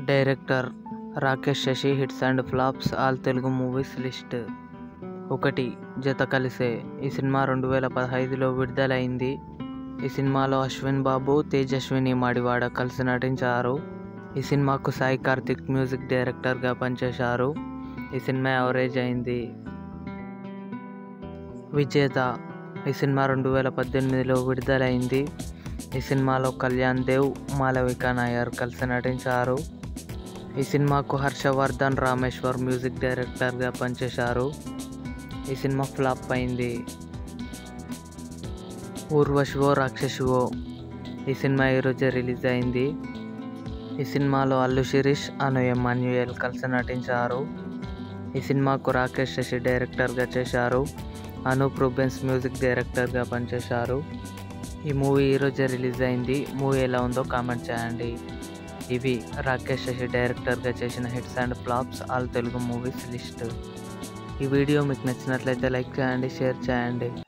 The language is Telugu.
director Rakesh Sashi hits and flops all Telugu movies list ఒకటి జత కలిసే ఈ సినిమా రెండు వేల పదహైదులో విడుదలైంది ఈ సినిమాలో అశ్విన్ బాబు తేజస్విని మాడివాడ కలిసి నటించారు ఈ సినిమాకు సాయి కార్తిక్ మ్యూజిక్ డైరెక్టర్గా పనిచేశారు ఈ సినిమా యావరేజ్ అయింది విజేత ఈ సినిమా రెండు వేల పద్దెనిమిదిలో విడుదలైంది ఈ సినిమాలో కళ్యాణ్ దేవ్ మాలవిక నాయర్ కలిసి నటించారు ఈ సినిమాకు హర్షవర్ధన్ రామేశ్వర్ మ్యూజిక్ డైరెక్టర్గా పనిచేశారు ఈ సినిమా ఫ్లాప్ అయింది ఊర్వశివో రాక్షసివో ఈ సినిమా ఈరోజే రిలీజ్ అయింది ఈ సినిమాలో అల్లు శిరీష్ అను ఎమాన్యుయల్ కలిసి నటించారు ఈ సినిమాకు రాకేష్ శశి డైరెక్టర్గా చేశారు అనూప్ రూబెన్స్ మ్యూజిక్ డైరెక్టర్గా పనిచేశారు ఈ మూవీ ఈరోజే రిలీజ్ అయింది మూవీ ఎలా ఉందో కామెంట్ చేయండి ఇవి రాకేష్ శశి డైరెక్టర్గా చేసిన hits and flops all Telugu movies list ఈ వీడియో మీకు నచ్చినట్లయితే లైక్ చేయండి షేర్ చేయండి